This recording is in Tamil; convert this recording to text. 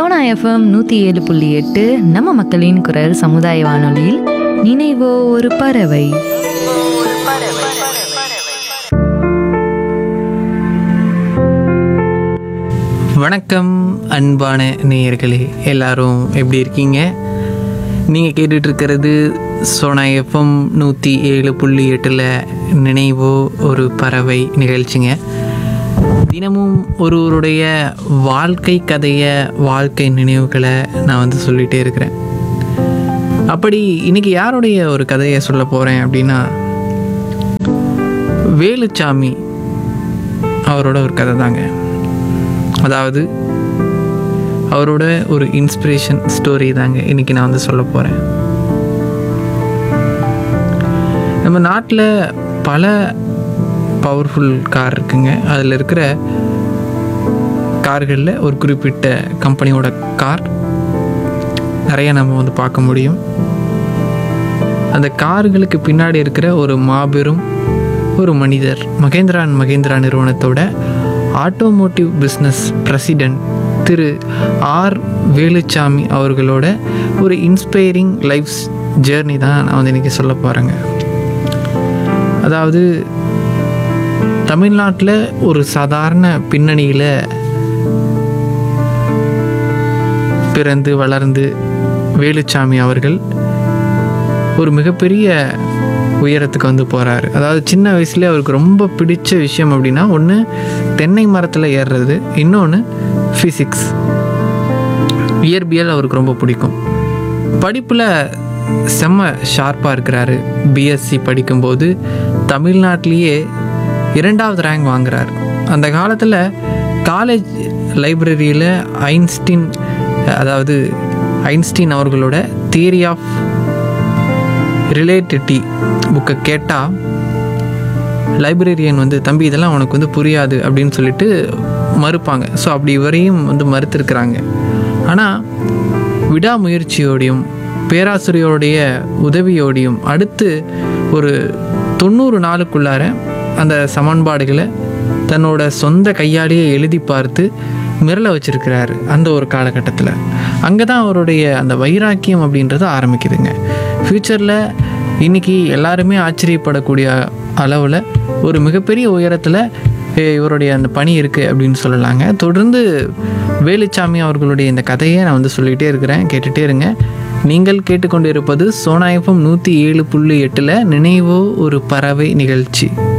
சோனா எஃப்எம் நூற்றி ஏழு புள்ளி எட்டு நம்ம மக்களின் குரல் சமுதாய வானொலியில் நினைவோ ஒரு பறவை வணக்கம் அன்பான நேயர்களே எல்லாரும் எப்படி இருக்கீங்க நீங்கள் கேட்டுட்டு இருக்கிறது சோனா எஃப்எம் நூற்றி ஏழு புள்ளி எட்டில் நினைவோ ஒரு பறவை நிகழ்ச்சிங்க தினமும் ஒருவருடைய வாழ்க்கை கதையை வாழ்க்கை நினைவுகளை நான் வந்து சொல்லிகிட்டே இருக்கிறேன் அப்படி இன்னைக்கு யாருடைய ஒரு கதையை சொல்ல போகிறேன் அப்படின்னா வேலுச்சாமி அவரோட ஒரு கதை தாங்க அதாவது அவரோட ஒரு இன்ஸ்பிரேஷன் ஸ்டோரி தாங்க இன்னைக்கு நான் வந்து சொல்ல போகிறேன் நம்ம நாட்டில் பல பவர்ஃபுல் கார் இருக்குங்க அதில் இருக்கிற கார்களில் ஒரு குறிப்பிட்ட கம்பெனியோட கார் நிறைய நம்ம வந்து பார்க்க முடியும் அந்த கார்களுக்கு பின்னாடி இருக்கிற ஒரு மாபெரும் ஒரு மனிதர் மகேந்திரா அண்ட் மகேந்திரா நிறுவனத்தோட ஆட்டோமோட்டிவ் பிஸ்னஸ் பிரசிடென்ட் திரு ஆர் வேலுச்சாமி அவர்களோட ஒரு இன்ஸ்பைரிங் லைஃப் ஜேர்னி தான் நான் வந்து இன்றைக்கி சொல்ல போகிறேங்க அதாவது தமிழ்நாட்டில் ஒரு சாதாரண பின்னணியில் பிறந்து வளர்ந்து வேலுச்சாமி அவர்கள் ஒரு மிகப்பெரிய உயரத்துக்கு வந்து போகிறாரு அதாவது சின்ன வயசுலேயே அவருக்கு ரொம்ப பிடிச்ச விஷயம் அப்படின்னா ஒன்று தென்னை மரத்தில் ஏறுறது இன்னொன்று ஃபிசிக்ஸ் இயற்பியல் அவருக்கு ரொம்ப பிடிக்கும் படிப்பில் செம்ம ஷார்ப்பாக இருக்கிறாரு பிஎஸ்சி படிக்கும்போது தமிழ்நாட்டிலேயே இரண்டாவது ரேங்க் வாங்குறாரு அந்த காலத்தில் காலேஜ் லைப்ரரியில் ஐன்ஸ்டீன் அதாவது ஐன்ஸ்டீன் அவர்களோட தியரி ஆஃப் ரிலேட்டிவிட்டி புக்கை கேட்டால் லைப்ரரியன் வந்து தம்பி இதெல்லாம் உனக்கு வந்து புரியாது அப்படின்னு சொல்லிட்டு மறுப்பாங்க ஸோ அப்படி இவரையும் வந்து மறுத்திருக்கிறாங்க ஆனால் விடாமுயற்சியோடையும் பேராசிரியருடைய உதவியோடையும் அடுத்து ஒரு தொண்ணூறு நாளுக்குள்ளார அந்த சமன்பாடுகளை தன்னோட சொந்த கையாலேயே எழுதி பார்த்து மிரள வச்சிருக்கிறாரு அந்த ஒரு காலகட்டத்தில் அங்கே தான் அவருடைய அந்த வைராக்கியம் அப்படின்றது ஆரம்பிக்குதுங்க ஃப்யூச்சரில் இன்றைக்கி எல்லாருமே ஆச்சரியப்படக்கூடிய அளவில் ஒரு மிகப்பெரிய உயரத்தில் இவருடைய அந்த பணி இருக்குது அப்படின்னு சொல்லலாங்க தொடர்ந்து வேலுச்சாமி அவர்களுடைய இந்த கதையை நான் வந்து சொல்லிகிட்டே இருக்கிறேன் கேட்டுகிட்டே இருங்க நீங்கள் கேட்டுக்கொண்டு இருப்பது சோனா எஃப்எம் நூற்றி ஏழு புள்ளி எட்டில் நினைவோ ஒரு பறவை நிகழ்ச்சி